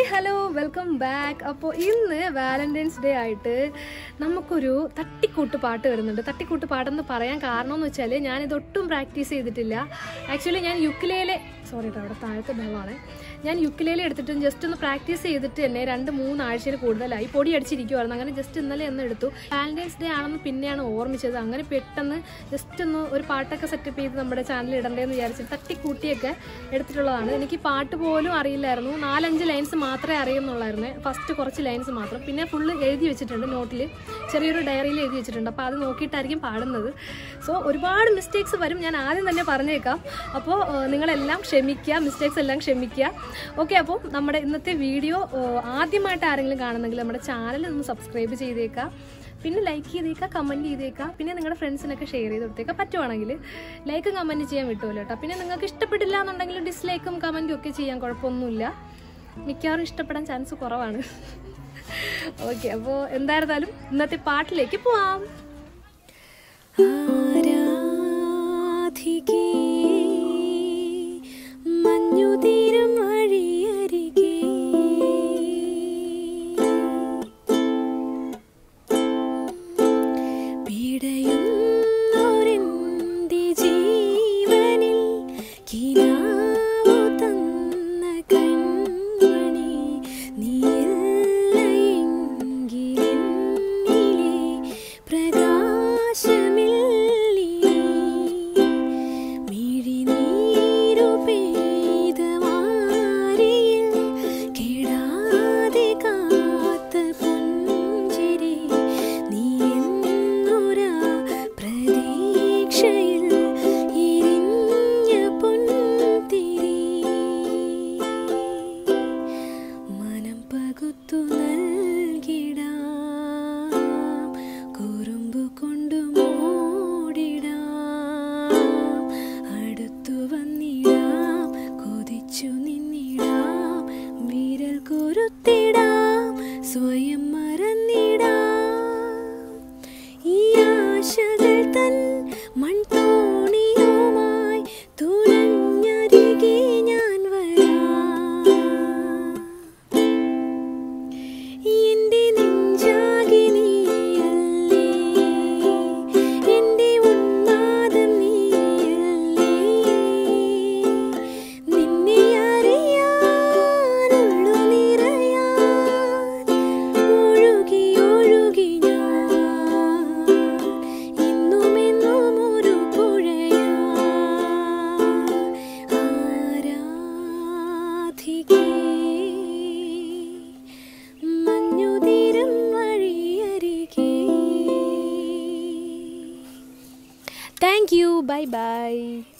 hello welcome back അപ്പോൾ ഇന്ന് Valentine's day ആയിട്ട് നമുക്കൊരു തട്ടിക്കൂട്ട് പാട്ട് വരുന്നുണ്ട് തട്ടിക്കൂട്ട് പാട്ടെന്ന് പറയാൻ കാരണം എന്ന് വെച്ചാൽ ഞാനിതൊട്ടും പ്രാക്ടീസ് ചെയ്തിട്ടില്ല ആക്ച്വലി ഞാൻ യുക്കിലേലെ സോറി കേട്ടോ അവിടെ താഴത്തെ ബഹളമാണ് ഞാൻ യുക്കിലേലെ എടുത്തിട്ട് ജസ്റ്റ് ഒന്ന് പ്രാക്ടീസ് ചെയ്തിട്ട് തന്നെ രണ്ട് മൂന്ന് ആഴ്ചയിൽ കൂടുതലായി പൊടി അടിച്ചിരിക്കുമായിരുന്നു അങ്ങനെ ജസ്റ്റ് ഇന്നലെ ഒന്ന് എടുത്തു വാലന്റൈൻസ് ഡേ ആണെന്ന് പിന്നെയാണ് ഓർമ്മിച്ചത് അങ്ങനെ പെട്ടെന്ന് ജസ്റ്റ് ഒന്ന് ഒരു പാട്ടൊക്കെ സെറ്റപ്പ് ചെയ്ത് നമ്മുടെ ചാനലിൽ ഇടണ്ടേന്ന് വിചാരിച്ചിട്ട് തട്ടിക്കൂട്ടിയൊക്കെ എടുത്തിട്ടുള്ളതാണ് എനിക്ക് പാട്ട് പോലും അറിയില്ലായിരുന്നു നാലഞ്ച് ലൈൻസ് മാത്രമേ അറിയുന്നുള്ളായിരുന്നു ഫസ്റ്റ് കുറച്ച് ലൈൻസ് മാത്രം പിന്നെ ഫുള്ള് എഴുതി വെച്ചിട്ടുണ്ട് നോട്ടിൽ ചെറിയൊരു ഡയറിയിൽ എഴുതി വെച്ചിട്ടുണ്ട് അപ്പോൾ അത് നോക്കിയിട്ടായിരിക്കും പാടുന്നത് സോ ഒരുപാട് മിസ്റ്റേക്സ് വരും ഞാൻ ആദ്യം തന്നെ പറഞ്ഞേക്കാം അപ്പോൾ നിങ്ങളെല്ലാം ക്ഷമിക്കുക മിസ്റ്റേക്സ് എല്ലാം ക്ഷമിക്കുക ഓക്കെ അപ്പോൾ നമ്മുടെ ഇന്നത്തെ വീഡിയോ ആദ്യമായിട്ട് ആരെങ്കിലും കാണുന്നെങ്കിൽ നമ്മുടെ ചാനൽ ഒന്ന് സബ്സ്ക്രൈബ് ചെയ്തേക്കാം പിന്നെ ലൈക്ക് ചെയ്തേക്കാം കമൻറ്റ് ചെയ്തേക്കാം പിന്നെ നിങ്ങളുടെ ഫ്രണ്ട്സിനൊക്കെ ഷെയർ ചെയ്ത് കൊടുത്തേക്കാം പറ്റുവാണെങ്കിൽ ലൈക്കും കമൻറ്റ് ചെയ്യാൻ വിട്ടുമല്ലോ കേട്ടോ പിന്നെ നിങ്ങൾക്ക് ഇഷ്ടപ്പെട്ടില്ല എന്നുണ്ടെങ്കിൽ ഡിസ്ലൈക്കും കമൻറ്റും ഒക്കെ ചെയ്യാൻ കുഴപ്പമൊന്നുമില്ല മിക്കവാറും ഇഷ്ടപ്പെടാൻ ചാൻസ് കുറവാണ് ഓക്കെ അപ്പോൾ എന്തായിരുന്നാലും ഇന്നത്തെ പാട്ടിലേക്ക് പോവാം ആരാധികേ മഞ്ഞുതീരം വഴിയരികെ പിടയും ഒരെന്റെ ജീവനിൽ കിനാവു തന്ന കൺമണി നീയില്ലയെങ്കിലെന്നിലെ പ്രകാശമില്ലി മിഴിനീരു പെയ്ത വാരിയിൽ കെടാതെ കാത്ത പുഞ്ചിരി നീ എന്നൊരാ പ്രതീക്ഷയിൽ ഇരിഞ്ഞ പൊൻതിരി മനം പകുത്തു നൽകിടാം കുറുമ്പു കൊണ്ടു മൂടിടാം അടുത്തു വന്നിടാം കൊതിച്ചു നിന്നിടാം വിരൽ കൊരുത്തിടാം സ്വയം മറന്നിടാം ഈ ആശകൾ തൻ മൺതോണിയുമായി തുലഞ്ഞരികെ ഞാൻ വരാം എന്റെ നെഞ്ചാകെ നീയല്ലേ എന്റെ ഉന്മാദം നീയല്ലേ നിന്നെ അറിയാനുള്ളു നിറയാൻ ഒഴുകി ഒഴുകി ഞാൻ ഇന്നുമെന്നും ഒരു പുഴയാ ആരാധികേ മഞ്ഞുതീരം വഴിയരികെ താങ്ക് യു ബൈ ബൈ